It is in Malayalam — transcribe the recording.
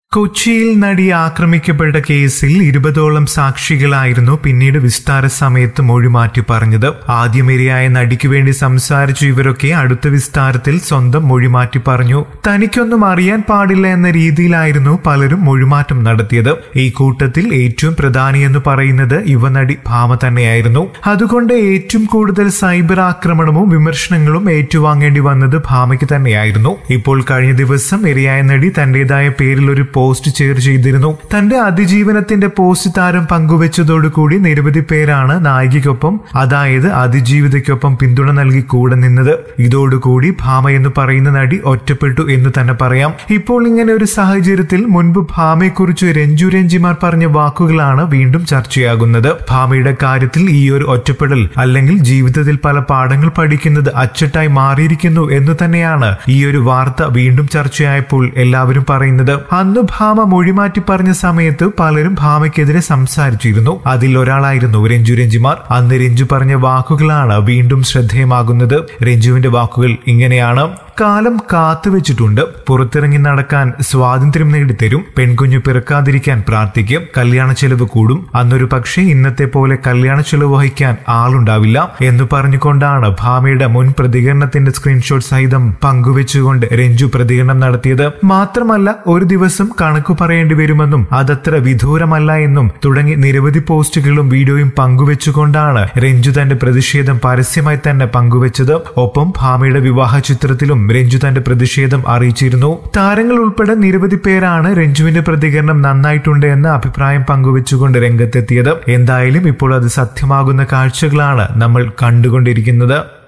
കൊച്ചിയിൽ നടി ആക്രമിക്കപ്പെട്ട കേസിൽ ഇരുപതോളം സാക്ഷികളായിരുന്നു പിന്നീട് വിസ്താര സമയത്ത് മൊഴിമാറ്റി പറഞ്ഞത് ആദ്യമിരയായ നടിക്കു വേണ്ടി സംസാരിച്ചു ഇവരൊക്കെ അടുത്ത വിസ്താരത്തിൽ സ്വന്തം മൊഴിമാറ്റി പറഞ്ഞു തനിക്കൊന്നും അറിയാൻ പാടില്ല എന്ന രീതിയിലായിരുന്നു പലരും മൊഴിമാറ്റം നടത്തിയത് ഈ കൂട്ടത്തിൽ ഏറ്റവും പ്രധാനിയെന്ന് പറയുന്നത് യുവനടി ഭാമ തന്നെയായിരുന്നു അതുകൊണ്ട് ഏറ്റവും കൂടുതൽ സൈബർ ആക്രമണവും വിമർശനങ്ങളും ഏറ്റുവാങ്ങേണ്ടി വന്നത് ഭാമയ്ക്ക് തന്നെയായിരുന്നു ഇപ്പോൾ കഴിഞ്ഞ ദിവസം ഇരയായ നടി തന്റേതായ പേരിൽ ഒരു പോസ്റ്റ് ഷെയർ ചെയ്തിരുന്നു തന്റെ അതിജീവനത്തിന്റെ പോസ്റ്റ് താരം പങ്കുവച്ചതോടുകൂടി നിരവധി പേരാണ് നായികയ്ക്കൊപ്പം അതായത് അതിജീവിതയ്ക്കൊപ്പം പിന്തുണ നൽകി കൂടെ നിന്നത് ഇതോടുകൂടി ഭാമ എന്ന് പറയുന്ന നടി ഒറ്റപ്പെട്ടു എന്ന് തന്നെ പറയാം ഇപ്പോൾ ഇങ്ങനെ ഒരു സാഹചര്യത്തിൽ മുൻപ് ഭാമയെക്കുറിച്ച് രഞ്ജു രഞ്ജിമാർ പറഞ്ഞ വാക്കുകളാണ് വീണ്ടും ചർച്ചയാകുന്നത് ഭാമയുടെ കാര്യത്തിൽ ഈ ഒരു ഒറ്റപ്പെടൽ അല്ലെങ്കിൽ ജീവിതത്തിൽ പല പാഠങ്ങൾ പഠിക്കുന്നത് അച്ചട്ടായി മാറിയിരിക്കുന്നു എന്ന് തന്നെയാണ് ഈ ഒരു വാർത്ത വീണ്ടും ചർച്ചയായപ്പോൾ എല്ലാവരും പറയുന്നത് അന്ന് ഭാമ മൊഴിമാറ്റി പറഞ്ഞ സമയത്ത് പലരും ഭാമയ്ക്കെതിരെ സംസാരിച്ചിരുന്നു അതിൽ ഒരാളായിരുന്നു രഞ്ജു രഞ്ജിമാർ അന്ന് രഞ്ജു പറഞ്ഞ വാക്കുകളാണ് വീണ്ടും ശ്രദ്ധേയമാകുന്നത് രഞ്ജുവിന്റെ വാക്കുകൾ ഇങ്ങനെയാണ് കാലം കാത്തുവെച്ചിട്ടുണ്ട് പുറത്തിറങ്ങി നടക്കാൻ സ്വാതന്ത്ര്യം നേടിത്തരും പെൺകുഞ്ഞു പിറക്കാതിരിക്കാൻ പ്രാർത്ഥിക്കും കല്യാണ ചെലവ് കൂടും അന്നൊരു പക്ഷേ ഇന്നത്തെ പോലെ കല്യാണ ചെലവ് വഹിക്കാൻ ആളുണ്ടാവില്ല എന്ന് പറഞ്ഞുകൊണ്ടാണ് ഭാമയുടെ മുൻ പ്രതികരണത്തിന്റെ സ്ക്രീൻഷോട്ട് സഹിതം പങ്കുവെച്ചുകൊണ്ട് രഞ്ജു പ്രതികരണം നടത്തിയത് മാത്രമല്ല ഒരു ദിവസം കണക്കു പറയേണ്ടി വരുമെന്നും അതത്ര വിദൂരമല്ല എന്നും തുടങ്ങി നിരവധി പോസ്റ്റുകളും വീഡിയോയും പങ്കുവെച്ചുകൊണ്ടാണ് രഞ്ജു തന്റെ പ്രതിഷേധം പരസ്യമായി തന്നെ പങ്കുവച്ചത് ഒപ്പം ഭാമയുടെ വിവാഹ ചിത്രത്തിലും രഞ്ജു തന്റെ പ്രതിഷേധം അറിയിച്ചിരുന്നു താരങ്ങൾ ഉൾപ്പെടെ നിരവധി പേരാണ് രഞ്ജുവിന്റെ പ്രതികരണം നന്നായിട്ടുണ്ട് എന്ന അഭിപ്രായം പങ്കുവെച്ചുകൊണ്ട് രംഗത്തെത്തിയത് എന്തായാലും ഇപ്പോൾ അത് സത്യമാകുന്ന കാഴ്ചകളാണ് നമ്മൾ കണ്ടുകൊണ്ടിരിക്കുന്നത്